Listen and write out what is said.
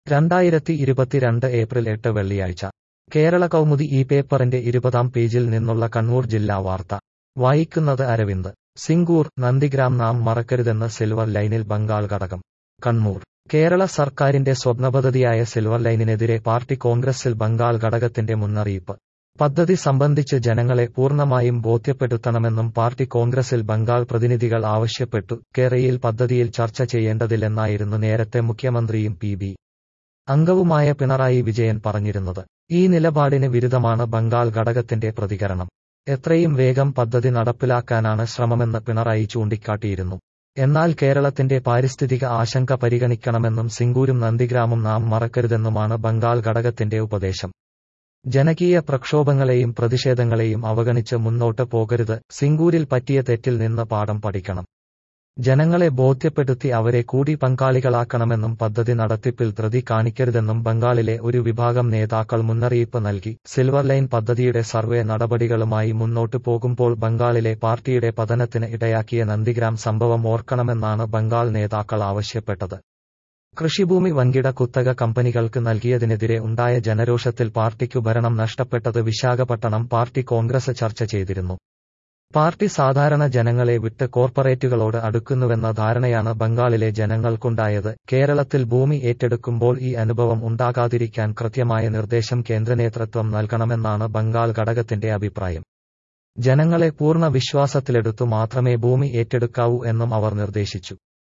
രണ്ടായിരത്തി ഇരുപത്തിരണ്ട് ഏപ്രിൽ എട്ട് വെള്ളിയാഴ്ച കേരള കൗമുദി ഈ പേപ്പറിന്റെ ഇരുപതാം പേജിൽ നിന്നുള്ള കണ്ണൂർ ജില്ലാ വാർത്ത വായിക്കുന്നത് അരവിന്ദ് സിംഗൂർ നന്ദിഗ്രാം നാം മറക്കരുതെന്ന് സിൽവർ ലൈനിൽ ബംഗാൾ ഘടകം കണ്ണൂർ കേരള സർക്കാരിന്റെ സ്വപ്നപദ്ധതിയായ സിൽവർ ലൈനിനെതിരെ പാർട്ടി കോൺഗ്രസിൽ ബംഗാൾ ഘടകത്തിന്റെ മുന്നറിയിപ്പ് പദ്ധതി സംബന്ധിച്ച് ജനങ്ങളെ പൂർണ്ണമായും ബോധ്യപ്പെടുത്തണമെന്നും പാർട്ടി കോൺഗ്രസിൽ ബംഗാൾ പ്രതിനിധികൾ ആവശ്യപ്പെട്ടു കേരയിൽ പദ്ധതിയിൽ ചർച്ച ചെയ്യേണ്ടതില്ലെന്നായിരുന്നു നേരത്തെ മുഖ്യമന്ത്രിയും പി ബി അംഗവുമായ പിണറായി വിജയൻ പറഞ്ഞിരുന്നത് ഈ നിലപാടിന് വിരുദ്ധമാണ് ബംഗാൾ ഘടകത്തിന്റെ പ്രതികരണം എത്രയും വേഗം പദ്ധതി നടപ്പിലാക്കാനാണ് ശ്രമമെന്ന് പിണറായി ചൂണ്ടിക്കാട്ടിയിരുന്നു എന്നാൽ കേരളത്തിന്റെ പാരിസ്ഥിതിക ആശങ്ക പരിഗണിക്കണമെന്നും സിംഗൂരും നന്ദിഗ്രാമും നാം മറക്കരുതെന്നുമാണ് ബംഗാൾ ഘടകത്തിന്റെ ഉപദേശം ജനകീയ പ്രക്ഷോഭങ്ങളെയും പ്രതിഷേധങ്ങളെയും അവഗണിച്ച് മുന്നോട്ട് പോകരുത് സിംഗൂരിൽ പറ്റിയ തെറ്റിൽ നിന്ന് പാഠം പഠിക്കണം ജനങ്ങളെ ബോധ്യപ്പെടുത്തി അവരെ കൂടി പങ്കാളികളാക്കണമെന്നും പദ്ധതി നടത്തിപ്പിൽ ധൃതി കാണിക്കരുതെന്നും ബംഗാളിലെ ഒരു വിഭാഗം നേതാക്കൾ മുന്നറിയിപ്പ് നൽകി സിൽവർ ലൈൻ പദ്ധതിയുടെ സർവേ നടപടികളുമായി മുന്നോട്ടു പോകുമ്പോൾ ബംഗാളിലെ പാർട്ടിയുടെ പതനത്തിന് ഇടയാക്കിയ നന്ദിഗ്രാം സംഭവം ഓർക്കണമെന്നാണ് ബംഗാൾ നേതാക്കൾ ആവശ്യപ്പെട്ടത് കൃഷിഭൂമി വൻകിട കുത്തക കമ്പനികൾക്ക് നൽകിയതിനെതിരെ ഉണ്ടായ ജനരോഷത്തിൽ പാർട്ടിക്കു ഭരണം നഷ്ടപ്പെട്ടത് വിശാഖപട്ടണം പാർട്ടി കോൺഗ്രസ് ചർച്ച ചെയ്തിരുന്നു പാർട്ടി സാധാരണ ജനങ്ങളെ വിട്ട് കോർപ്പറേറ്റുകളോട് അടുക്കുന്നുവെന്ന ധാരണയാണ് ബംഗാളിലെ ജനങ്ങൾക്കുണ്ടായത് കേരളത്തിൽ ഭൂമി ഏറ്റെടുക്കുമ്പോൾ ഈ അനുഭവം ഉണ്ടാകാതിരിക്കാൻ കൃത്യമായ നിർദ്ദേശം കേന്ദ്രനേതൃത്വം നൽകണമെന്നാണ് ബംഗാൾ ഘടകത്തിന്റെ അഭിപ്രായം ജനങ്ങളെ പൂർണ്ണ വിശ്വാസത്തിലെടുത്തു മാത്രമേ ഭൂമി ഏറ്റെടുക്കാവൂ എന്നും അവർ നിർദ്ദേശിച്ചു